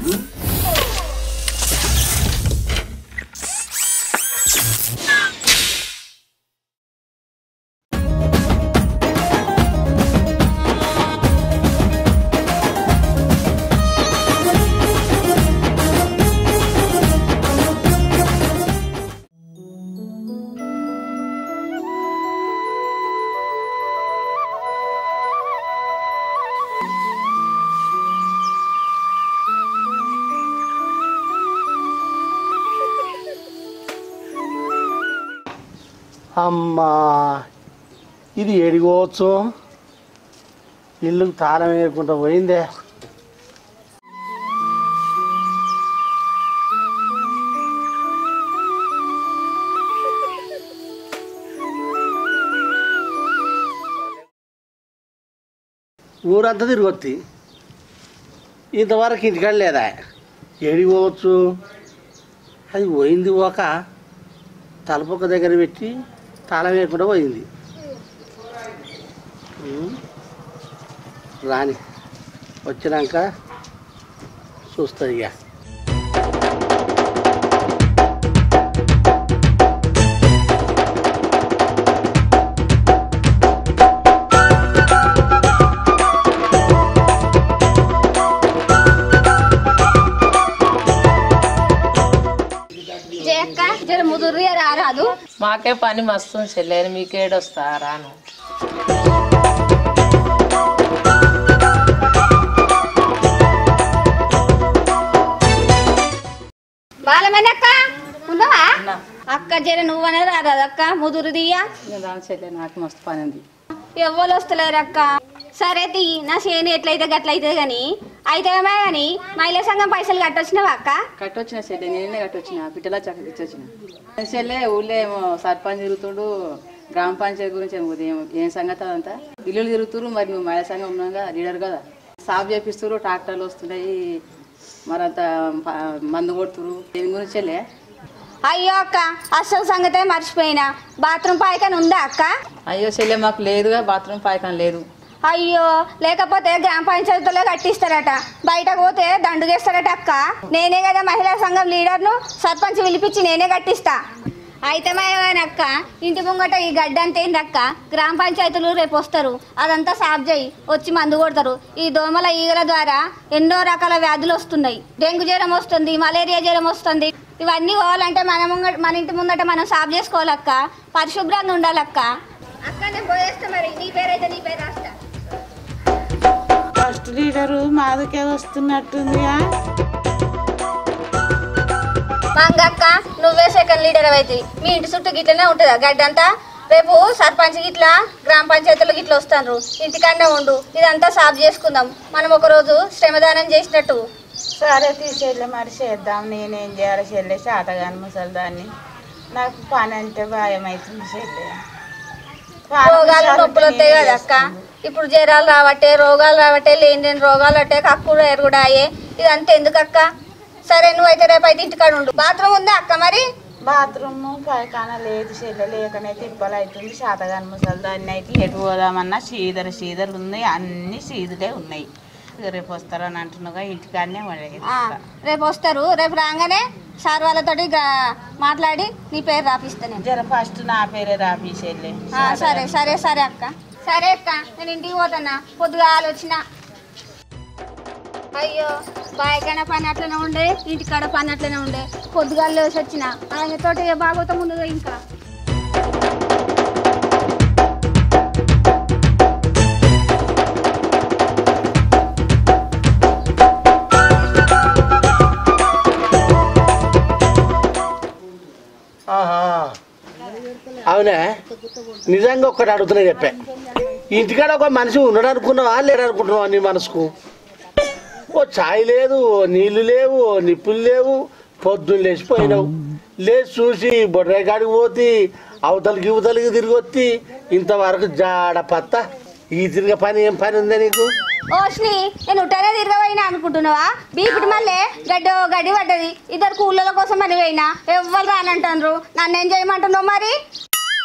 అమ్మా ఇది ఎడిగోవచ్చు ఇల్లుకు తాళం వేయకుండా పోయిందే ఊరంతా తిరగొత్తి ఇంతవరకు ఇంటికాడ లేదా ఎడిగోవచ్చు అది పోయింది ఒక తలపొక్క దగ్గర పెట్టి తాళం వేయకుండా పోయింది ఉమ్. రాని వచ్చినాక చూస్తుంది ఇక జయక్క జర ముదురు రారాదు మాకే పని మస్తు చెల్లేని మీకేడొస్తా రాను బాలమేనక్క ఉన్నావా అక్క జర నువ్వనే రారాదు అక్క ముదురు దియ్యా రాను చెల్లె నాకు మస్తు పని ఉంది ఎవ్వరు వస్తలేరు అక్క సరే తీ నా చేను ఎట్లయితే గట్లయితే గాని అయితేమే గాని మహిళా సంఘం పైసలు కట్టొచ్చినావా అక్క కట్టొచ్చిన చెల్లె నేనే కట్టొచ్చిన పిట్టలా చక్క ఇచ్చొచ్చిన చెల్లె ఊళ్ళో ఏమో సర్పంచ్ తిరుగుతుండు గ్రామ పంచాయతీ గురించి ఏమో ఉదయం ఏం సంగతి అదంతా ఇల్లులు తిరుగుతురు మరి నువ్వు మహిళా సంఘం ఉన్నాగా లీడర్ కదా సాఫ్ చేపిస్తురు ట్రాక్టర్లు వస్తున్నాయి మరంత ప- మందు కొడుతురు దీని గురించి చెల్లె అయ్యో అక్క అసలు సంగతే మర్చిపోయినా బాత్రూమ్ పాయకని ఉందా అక్క అయ్యో చెల్లె మాకు లేదుగా బాత్రూమ్ పాయకం లేదు అయ్యో లేకపోతే గ్రామ పంచాయతీలో కట్టిస్తారట బయటకు పోతే దండుగేస్తారట అక్క నేనే కదా మహిళా సంఘం లీడర్ను సర్పంచ్ పిలిపించి నేనే కట్టిస్తా అయితే అక్క ఇంటి ముంగట ఈ గడ్డ అంత ఏందక్క గ్రామ పంచాయతీలు రేపు వస్తారు అదంతా సాఫ్ చేయి వచ్చి మందు కొడతారు ఈ దోమల ఈగల ద్వారా ఎన్నో రకాల వ్యాధులు వస్తున్నాయి డెంగ్యూ జ్వరం వస్తుంది మలేరియా జ్వరం వస్తుంది ఇవన్నీ పోవాలంటే మన ముంగట మన ఇంటి ముంగట మనం సాఫ్ చేసుకోవాలక్క పరిశుభ్రంగా ఉండాలక్క అక్క నేను పోయేస్తా మరి నీ పేరైతే నీ పేరు రాస్తా ఫస్ట్ లీడరు మాదకే వస్తున్నట్టుందిగా మంగక్క నువ్వే సెకండ్ లీడర్ అయితే మీ ఇంటి చుట్టూ గిట్లనే ఉంటుందా గడ్డంతా రేపు సర్పంచ్ గిట్లా గ్రామ పంచాయతీలు గిట్ల వస్తాను ఇంటికన్నా ఉండు ఇదంతా సాఫ్ చేసుకుందాం మనం ఒక రోజు శ్రమదానం చేసినట్టు సరే తీసేళ్ళే మరి చేద్దాం నేనేం చేయాలి చెల్లె శాతగాని ముసలిదాన్ని నాకు పని అంటే భయం అవుతుంది చెల్లె రోగాలు నొప్పులు వస్తాయి కదా అక్క ఇప్పుడు జ్వరాలు రావట్టే రోగాలు రావట్టే లేని లేని రోగాలు అట్టే కక్కుడు ఎరుగుడు అయ్యే ఇదంతా ఎందుకు అక్క సరే నువ్వైతే రేపు అయితే ఇంటికాడ ఉండు బాత్రూమ్ ఉందా అక్క మరి బాత్రూమ్ పైకాన లేదు చెల్లె లేకనే తిప్పలు అవుతుంది శాతగాని ముసలిదాన్ని అయితే ఎటు పోదామన్నా సీదరు సీదరు ఉన్నాయి అన్ని సీదులే ఉన్నాయి ఇక రేపు వస్తారని అంటున్నాగా ఇంటికాడనే ఆ, రేపు వస్తారు రేపు రాగానే సార్ వాళ్ళతోటి గా- మాట్లాడి నీ పేరు రాపిస్తా నేను జర ఫస్ట్ నా పేరే రాపి చెల్లె ఆ, సరే సరే సరే అక్క సరే అక్క నేను ఇంటికి పోతున్నా పొద్దుగా వచ్చిన అయ్యో బాయికాడ పని అట్లనే ఉండే ఇంటికాడ పని అట్లనే ఉండే పొద్దుగా లేచి వచ్చిన ఆయనతోటి బాగోతా ముందుగా ఇంకా ఆహా. అవునే నిజంగా ఒక్కటి అడుగుతున్నా చెప్పా ఇంటికాడ ఒక మనిషి ఉన్నాడు అనుకున్నావా లేడు అనుకుంటున్నావా నీ మనసుకు ఓ ఛాయ్ లేదు ఓ నీళ్లు లేవు ఓ నిప్పులు లేవు పొద్దున్న లేచిపోయినావు లేచి చూసి బొడ్రాయి కాడికి పోతి అవతలకి ఇవతలకి తిరిగి వచ్చి ఇంతవరకు జాడ పత్త ఈ తిరిగే పని ఏం పని ఉందే నీకు ఓష్ని నేను ఉట్టనే తిరగబోయినా అనుకుంటున్నావా బీపుడు మళ్ళీ గడ్డ గడ్డి పడ్డది ఇద్దరు కూలీల కోసం అని పోయినా ఎవ్వరు రానంటారు నన్ను ఏం చేయమంటున్నావు మరి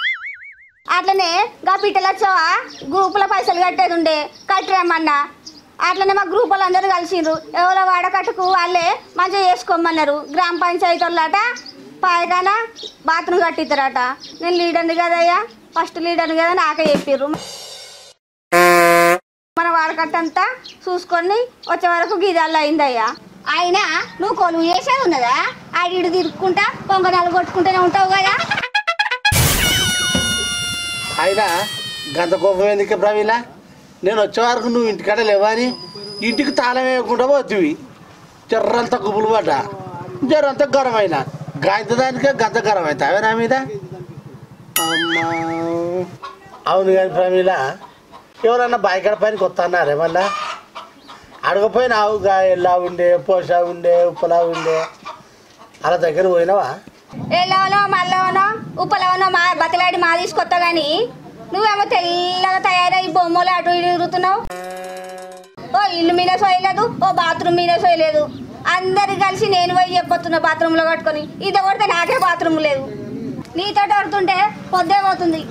అట్లనే గా పిట్టలు వచ్చావా గ్రూపుల పైసలు కట్టేది ఉండే కట్టిరమ్మన్నా అట్లనే మా గ్రూప్ వాళ్ళందరూ కలిసిండ్రు ఎవరో వాడకట్టుకు వాళ్ళే మంచిగా చేసుకోమన్నారు గ్రామ పంచాయతీ వాళ్ళట పాయకాన బాత్రూమ్ కట్టిస్తారట నేను లీడర్ని కదయ్యా ఫస్ట్ లీడర్ని కదా నాకే చెప్పిర్రు మన వాడకట్టంతా చూసుకొని వచ్చే వరకు గిదాల్లో అయిందయ్యా అయినా నువ్వు కొలువు చేసేది ఉన్నదా ఆడి ఇటు తిరుక్కుంటా పొంగనాలు కొట్టుకుంటూనే ఉంటావు కదా అయినా గంత కోపం ఎందుకే ప్రవీణ నేను వచ్చే వరకు నువ్వు ఇంటికాడ లేవని ఇంటికి తాళం వేయకుండా పోతివి జర్రంత గుబులు పడ్డ జర్రంత గరమైన గాయంత దానికే గంత గరం అవుతావే నా మీద అమ్మా అవును కానీ ప్రమీల ఎవరన్నా బాయికాడ పైనకి వస్తున్నారే మళ్ళా అడగపోయినా ఆవుగా ఎల్లా ఉండే పోషా ఉండే ఉప్పలా ఉండే అలా దగ్గర పోయినావా ఎల్లవనో మల్లవనో ఉప్పలవనో మా బతిలాడి మా తీసుకొస్తా గాని నువ్వేమో తెల్లగా తయారై బొమ్మలు అటు ఇటు తిరుగుతున్నావు ఓ ఇల్లు మీద సోయలేదు ఓ బాత్రూమ్ మీద సోయలేదు అందరు కలిసి నేను పోయి చెప్పొస్తున్నా బాత్రూంలో కట్టుకొని ఇది కొడితే నాకే బాత్రూమ్ లేదు నీతో కొడుతుంటే పొద్దే పోతుంది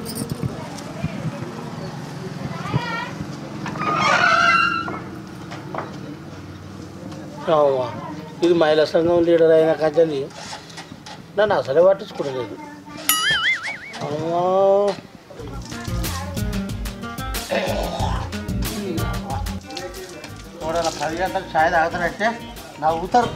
అవ్వా. ఇది మహిళా సంఘం లీడర్ అయిన కంచెని నన్ను అసలే పట్టించుకోలేదు అమ్మా. ఎవడన్నా పది గంటలకు ఛాయ్ తాగుతారంటే నవ్వుతారు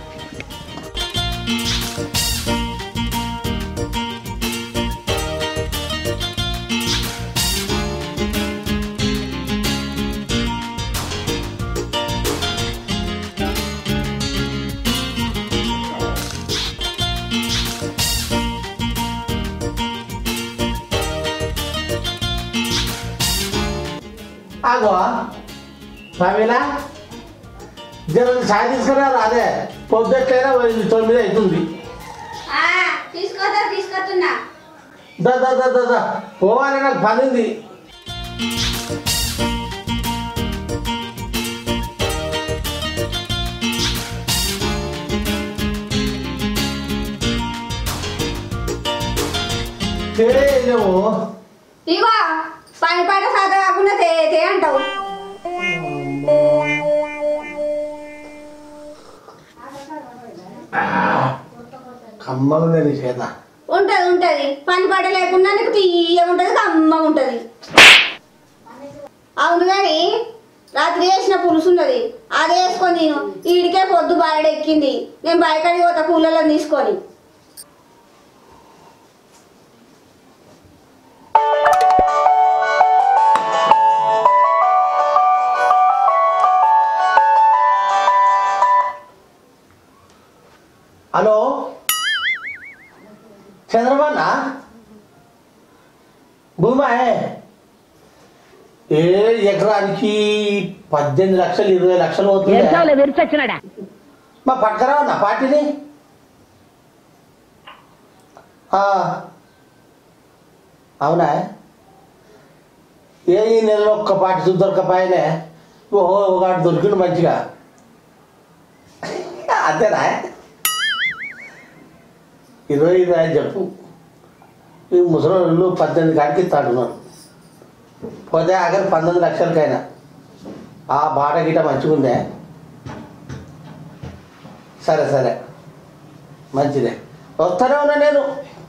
ఆగో ప్రవీణ జర ఛాయ్ తీసుకురా అదే పొద్దుట్లైనా పోయింది తొమ్మిది అవుతుంది తీసుకొస్తా తీసుకొస్తున్నా దా దా దా దా దా పోవాలి నాకు పని ఉంది తెలియలేము ఇగో పని పాట సాధ కాకుండా తే తే అంటావు కమ్మలు నేను చేత ఉంటది ఉంటది పని పాట లేకుండా నీకు తీయ ఉంటది కమ్మ ఉంటది అవును కానీ రాత్రి వేసిన పులుసు ఉన్నది అదే వేసుకొని నేను ఈడికే పొద్దు బాయడ ఎక్కింది నేను బయటకి పోతా కూలలో తీసుకొని హలో చంద్రబాబు భూమాయే ఏ ఎకరానికి పద్దెనిమిది లక్షలు ఇరవై లక్షలు అవుతుంది మా పట్టుకరా ఉన్నా పార్టీని ఆ. అవునా ఏ ఈ నెలలో ఒక్క పార్టీ చూసి దొరకపాయనే ఓహో ఒకటి దొరికిండు మంచిగా అంతేనా ఇరవై ఇరవై అని చెప్పు ఈ ముసలి పద్దెనిమిది కాడికి ఇస్తాడున్నాను పోతే ఆఖరి పంతొమ్మిది లక్షలకైనా ఆ బాట గిట మంచిగా ఉందే సరే సరే మంచిదే వస్తానే ఉన్నా నేను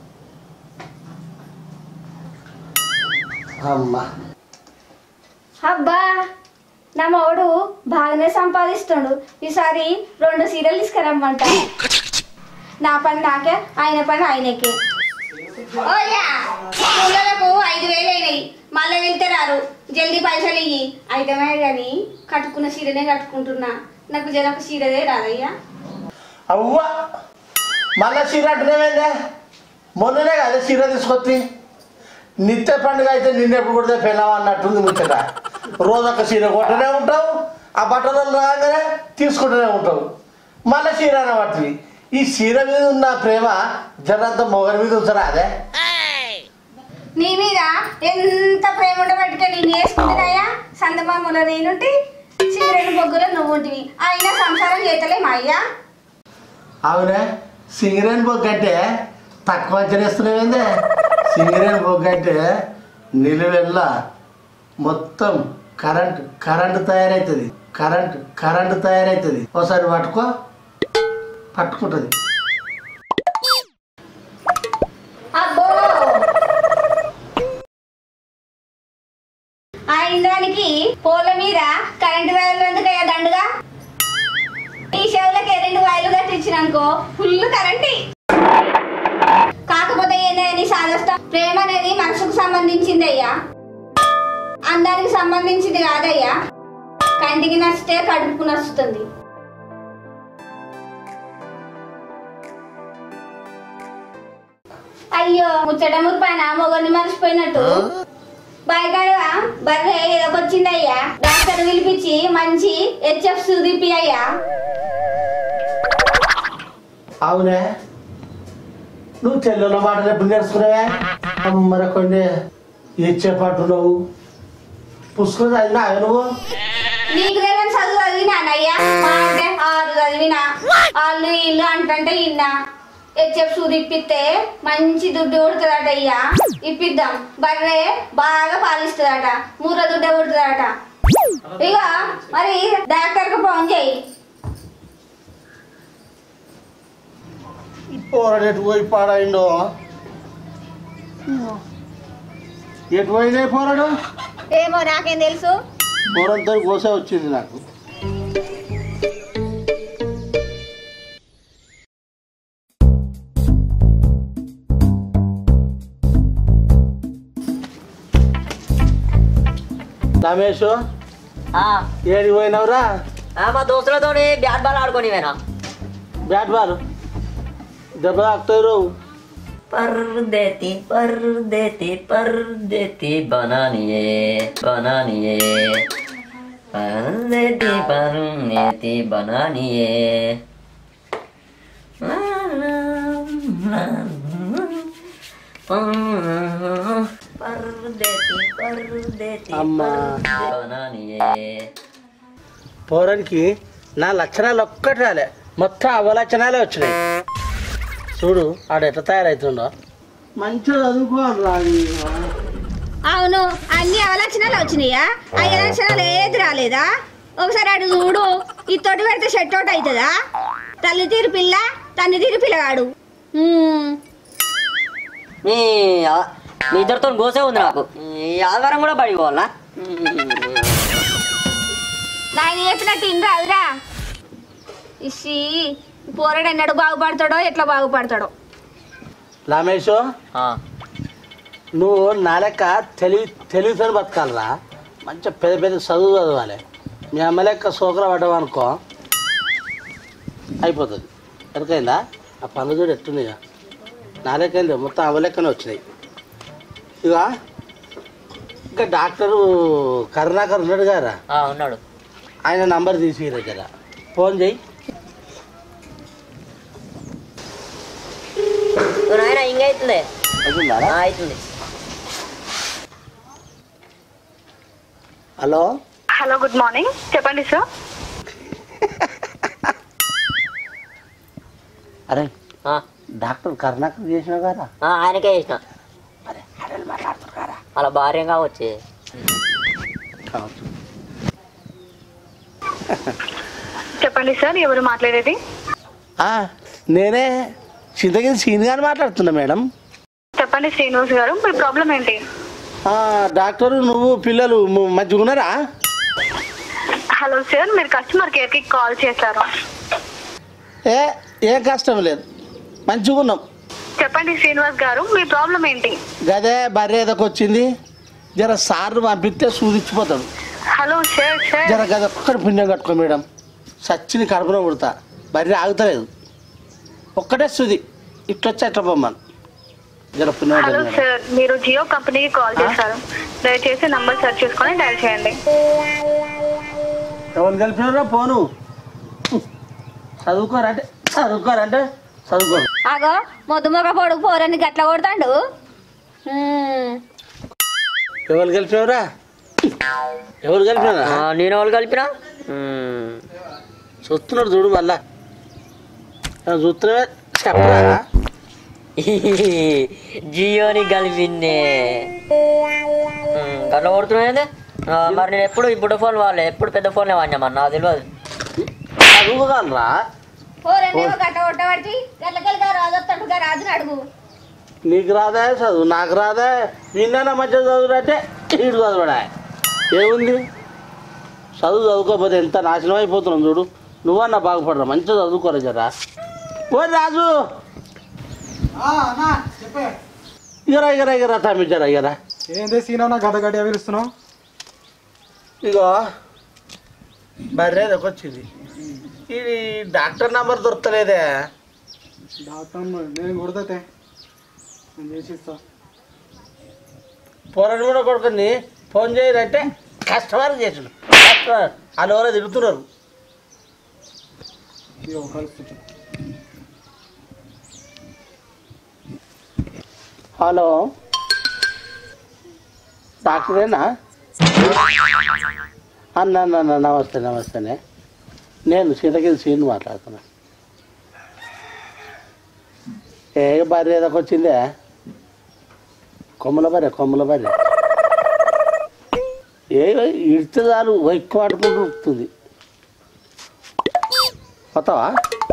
అమ్మా అబ్బా నా మోడు బాగానే సంపాదిస్తుండు ఈసారి రెండు సీరియల్ తీసుకురమ్మంట నా పని నాకే ఆయన పని ఆయనకే ఓయా పిల్లలకు ఐదు వేలు అయినాయి మళ్ళీ వెళ్తే రారు జల్దీ పైసలు ఇయ్యి అయితమే కానీ కట్టుకున్న చీరనే కట్టుకుంటున్నా నాకు జర ఒక చీరదే రాదయ్యా అవ్వ మళ్ళా చీర అంటున్నావేందే మొన్ననే కదా చీర తీసుకొచ్చి నిత్య పండుగ అయితే నిన్నెప్పుడు కొడితే పెళ్ళావా అన్నట్టుంది ముచ్చట రోజు ఒక చీర కొట్టనే ఉంటావు ఆ బట్టలు రాగానే తీసుకుంటూనే ఉంటావు మళ్ళీ చీర అనబట్టి ఈ చీర మీద ఉన్న ప్రేమ జరంత మొగరి మీద ఉంచరా అదే నీ మీద ఎంత ప్రేమ ఉండబట్టుకే నేను వేసుకుంటున్నాయా సందమామలో నేనుంటి చీరలు బొగ్గులో నువ్వు ఉంటివి అయినా సంసారం చేతలేమా అయ్యా అవునే సింగరేణి బొగ్గు అంటే తక్కువ అంచనేస్తున్నావేందే సింగరేణి బొగ్గు అంటే నిలువెల్ల మొత్తం కరెంట్ కరెంట్ తయారవుతుంది కరెంట్ కరెంట్ తయారవుతుంది ఒకసారి పట్టుకో పట్టుకుంటుంది అబ్బో ఆ ఇంద్రానికి పోల మీద కరెంటు వైర్లు ఎందుకయ్యా దండుగా ఈ చెవులకి రెండు వైర్లు కట్టించిననుకో ఫుల్ కరెంట్ కాకపోతే ఏంటని సాధిస్తాం ప్రేమ అనేది మనసుకు సంబంధించింది అయ్యా అందానికి సంబంధించింది కాదయ్యా కంటికి నచ్చితే కడుపుకు నచ్చుతుంది అయ్యో ముచ్చట మురిపైన మొగని మర్చిపోయినట్టు బయటగా బర్రె ఏదో వచ్చిందయ్యా డాక్టర్ పిలిపించి మంచి హెచ్ఎఫ్ సూదిపి అయ్యా అవునే నువ్వు చెల్లెల మాటలు ఎప్పుడు నేర్చుకున్నావే మరి కొన్ని ఇచ్చేపట్టున్నావు పుస్తకం చదివినా నువ్వు నీకు తెలియని చదువు చదివినానయ్యా మా అంటే ఆరు చదివినా వాళ్ళు ఇల్లు అంటుంటే ఇన్నా హెచ్ఎఫ్ సూది ఇప్పిస్తే మంచి దుడ్డు ఉడుతుందట అయ్యా ఇప్పిద్దాం బర్రె బాగా పాలిస్తుందట మూర దుడ్డ ఉడుతుందట ఇక మరి డాక్టర్కి ఫోన్ చేయి పోరాడు ఎటు పోయి పాడైండో ఎటు పోయినా పోరాడు ఏమో నాకేం తెలుసు పోరంతో కోసే వచ్చింది నాకు రమేష్ ఆ, ఏడికి పోయినావురా ఆ, మా దోస్తులతోని బ్యాట్ బాల్ ఆడుకొని వేనా బ్యాట్ బాల్ దెబ్బ తాకుతారు पर देती पर देती पर देती बनानिए बनानिए पर देती पर देती बनानिए पर देती पर देती అమ్మా बनानिए పోరానికి నా లక్షణాలు ఒక్కటి రాలే మొత్తం అవలక్షణాలే వచ్చినాయి చూడు ఆడ ఎట్లా తయారవుతుండో మంచిగా చదువుకోవాలి రాని అవును అన్ని అవలక్షణాలు వచ్చినాయా ఆ లక్షణాలు ఏది రాలేదా ఒకసారి అటు చూడు ఈ తోటి పెడితే షెట్ అవుట్ అవుతుందా తల్లి తీరు పిల్ల తల్లి తీరు పిల్లగాడు హ్మ్. మీ మీ ఇద్దరితో గోసే ఉంది నాకు ఈ ఆదివారం కూడా బడి పోవాలా నాయన చెప్పినట్టు ఇన్ రాదురా ఇసి పోరడు ఎన్నడు బాగుపడతాడో ఎట్లా బాగుపడతాడో రమేష్ నువ్వు నా లెక్క తెలివి తెలివితో బతకాలరా మంచిగా పెద్ద పెద్ద చదువు చదవాలి మీ అమ్మ లెక్క సోకర పడ్డావు అనుకో అయిపోతుంది ఎరకైందా ఆ పనులు చూడు ఎట్టుందిగా నా లెక్క ఏంది మొత్తం అమ్మ లెక్కనే వచ్చినాయి ఇక ఇంకా డాక్టరు కరుణాకర్ ఉన్నాడు గారా ఉన్నాడు ఆయన నంబర్ తీసి దగ్గర ఫోన్ చేయి నాయన ఇంకైతుంది అవుతుందా అవుతుంది హలో హలో గుడ్ మార్నింగ్ చెప్పండి సార్ అరే ఆ, డాక్టర్ కరుణాకర్ చేసినావు కదా ఆ, ఆయనకే చేసిన అరే అరే మాట్లాడుతున్నారు కదా అలా భార్యంగా వచ్చి కావచ్చు చెప్పండి సార్ ఎవరు మాట్లాడేది ఆ, నేనే చింతగిరి సీన్ గారు మాట్లాడుతున్నా మేడం చెప్పండి శ్రీనివాస్ గారు మీ ప్రాబ్లం ఏంటి ఆ, డాక్టరు నువ్వు పిల్లలు ము- మంచిగా ఉన్నారా హలో సార్ మీరు కస్టమర్ కేర్కి కాల్ చేశారు ఏ ఏం కష్టం లేదు మంచిగా ఉన్నాం చెప్పండి శ్రీనివాస్ గారు మీ ప్రాబ్లం ఏంటి గదే బర్రె ఏదోకి వచ్చింది జర సార్లు పంపిస్తే సూదిచ్చిపోతాడు హలో సార్ సార్ జర గది ఒక్కటి పుణ్యం కట్టుకో మేడం సచ్చిని కడుపులో పుడతా బర్రె ఆగుతలేదు ఒక్కటే సుది ఇట్లొచ్చి ఎట్లా పొమ్మను జర పుణ్యం హలో ఉంటుంది మేడం. సార్ మీరు జియో కంపెనీకి కాల్ చేశారు దయచేసి నంబర్ సెర్చ్ చేసుకొని డయల్ చేయండి ఎవరు కలిపినారా పోను చదువుకోరంటే చదువుకోరంటే చదువుకోరు ఆగో మొద్దు మొగ పొడుగు పోరని గట్ల కొడతాడు హ్మ్. ఎవరు కలిపినవరా ఎవరు కలిపినారా ఆ, నేను వాళ్ళు కలిపినా మ్మ్. చూస్తున్నాడు చూడు మళ్ళా ఆ, చూస్తున్నావే చెప్పరా జియోని కలిపిందే మ్మ్, గట్ల కొడుతున్నాయి ఆ, మరి నేను ఎప్పుడు ఈ బుడ్డ ఫోన్ వాళ్ళే ఎప్పుడు పెద్ద ఫోన్లే వాడినామన్న నాకు తెలియదు చదువుగలరా ఓ రెండేమో గట్ట కొట్టబట్టి గట్లకెళ్ళి రాజు వస్తాడు గా రాజుని అడుగు నీకు రాదా చదువు నాకు రాదా నిన్న మంచిగా చదువురంటే ఈడు చదువుడా ఏముంది చదువు చదువుకోకపోతే ఎంత నాశనం అయిపోతున్నాం చూడు నువ్వన్నా బాగుపడరా మంచిగా చదువుకోరా జరా ఓ రాజు ఇగరా ఇగరా ఇగరా తమ్మించరా ఇగరా ఏంది సీనా నా గద గడియ పిలుస్తున్నావు ఇగో బర్రె వచ్చింది ఇది డాక్టర్ నంబర్ దొరకలేదే డాక్టర్ నేను కొడతాతే నేను చేసి ఇస్తా పొరడు కూడా కొడుకుని ఫోన్ చేయాలంటే కస్టమర్ చేసాడు కస్టమర్ వాళ్ళు ఎవరో తిరుగుతున్నారు ఇదిగో కలుస్తుంది హలో డాక్టరేనా అన్న అన్న, అన్న నమస్తే నమస్తేనే నేను సీతగిరి సీన్ మాట్లాడుతున్నా ఏ భార్య ఏదోకి వచ్చిందే కొమ్మల భార్య కొమ్మల భార్య ఏ ఇడితే చాలు ఎక్కువ ఆడుకుంటూ ఉరుకుతుంది పోతావా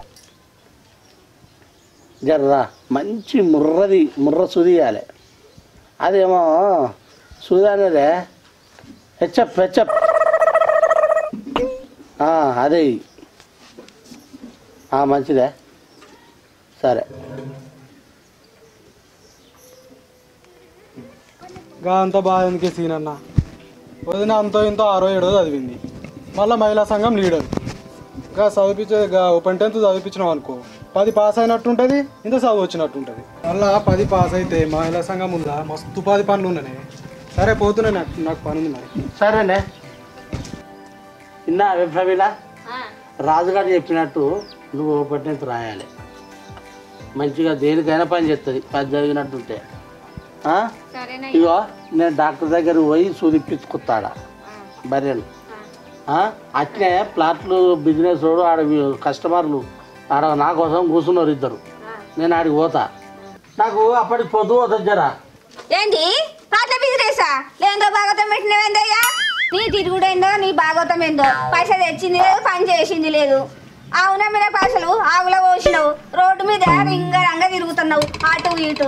జర్రా మంచి ముర్రది ముర్ర సుదియాలి అదేమో సుది అనేది హెచ్చప్ హెచ్చప్ ఆ, అదే ఇయ్యి. ఆ, మంచిదే సరే గా అంత బాగా ఎందుకే సీన్ అన్న వదిన అంతో ఇంతో ఆరో ఏడో చదివింది మళ్ళీ మహిళా సంఘం లీడర్ గా చదివించే గా ఓపెన్ టెన్త్ చదివించినాం అనుకో పది పాస్ అయినట్టు ఉంటుంది ఇంత చదువు వచ్చినట్టు ఉంటుంది మళ్ళా పది పాస్ అయితే మహిళా సంఘం ఉందా మస్తు పది పనులు ఉన్నాయి సరే పోతున్నా నాకు నాకు పని ఉంది మరి సరేనే ఇన్నా ప్రవీణ రాజుగారు చెప్పినట్టు నువ్వు పట్టినంత రాయాలి మంచిగా దేనికైనా పని చేస్తుంది పది చదివినట్టుంటే ఆ? ఇగో నేను డాక్టర్ దగ్గర పోయి సూదిప్పించుకుతాడా బర్రెలు ఆ? అట్లే ప్లాట్లు బిజినెస్ వాడు ఆడ వి- కస్టమర్లు ఆడ నా కోసం కూర్చున్నారు ఇద్దరు నేను ఆడికి పోతా నాకు అప్పటికి పొద్దు పోతుంది జరా ఏంటి పాత బిజినెసా లేదో భాగవతం పెట్టినవేందయ్యా నీ తిరుగుడు ఏందో నీ భాగవతం ఏందో పైసలు తెచ్చింది లేదు పని చేసింది లేదు ఆవున మీద పైసలు ఆవుల పోసినావు రోడ్డు మీద రింగ రంగ తిరుగుతున్నావు అటు ఇటు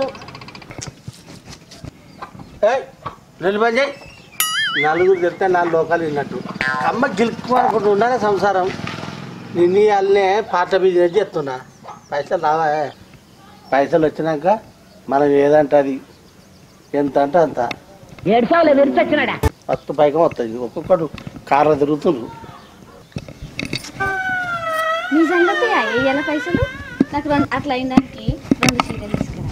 ఏయ్, రెండు పని చేయి నలుగురు చెప్తే నాలుగు లోకాలు విన్నట్టు అమ్మ గిలుక్కు అనుకుంటూ ఉండాలి సంసారం నిన్ను వాళ్ళనే పాట బిజినెస్ చేస్తున్నా పైసలు రావా పైసలు వచ్చినాక మనం ఏదంటే అది ఎంత అంటే అంత ఫస్ట్ పైకం వస్తుంది ఒక్కొక్కడు కార్లో తిరుగుతుండ్రు నీ సంగతి అయ్యాల పైసలు నాకు రెండు అట్లా అయిందానికి రెండు సీట్లు తీసుకురా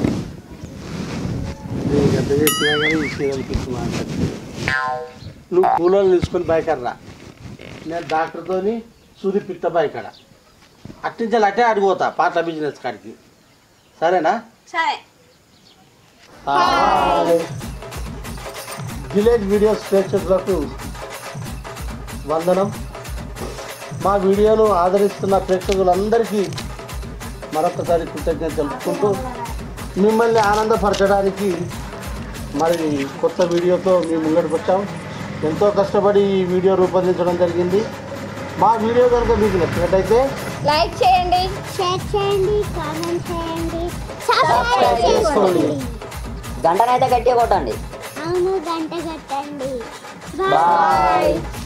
నేను ఎంత చెప్పినా కానీ ఈ సీరియల్ పిచ్చి మాట్లాడుతుంది నువ్వు కూలోళ్ళు తీసుకొని బయకర్రా నేను డాక్టర్తోని సూది పిట్ట బయకడ అట్టించాలి అట్టే అడిగిపోతా పాటల బిజినెస్ కాడికి సరేనా సరే విలేజ్ వీడియోస్ ప్రేక్షకులకు వందనం మా వీడియోను ఆదరిస్తున్న ప్రేక్షకులందరికీ మరొకసారి కృతజ్ఞత తెలుపుకుంటూ మిమ్మల్ని ఆనందపరచడానికి మరి కొత్త వీడియోతో మేము ముంగడికి వచ్చాం ఎంతో కష్టపడి ఈ వీడియో రూపొందించడం జరిగింది మా వీడియో కనుక మీకు నచ్చినట్టయితే లైక్ చేయండి షేర్ చేయండి కామెంట్ చేయండి సబ్స్క్రైబ్ చేసుకోండి గంటనైతే గట్టిగా కొట్టండి అవును గంట కట్టండి బాయ్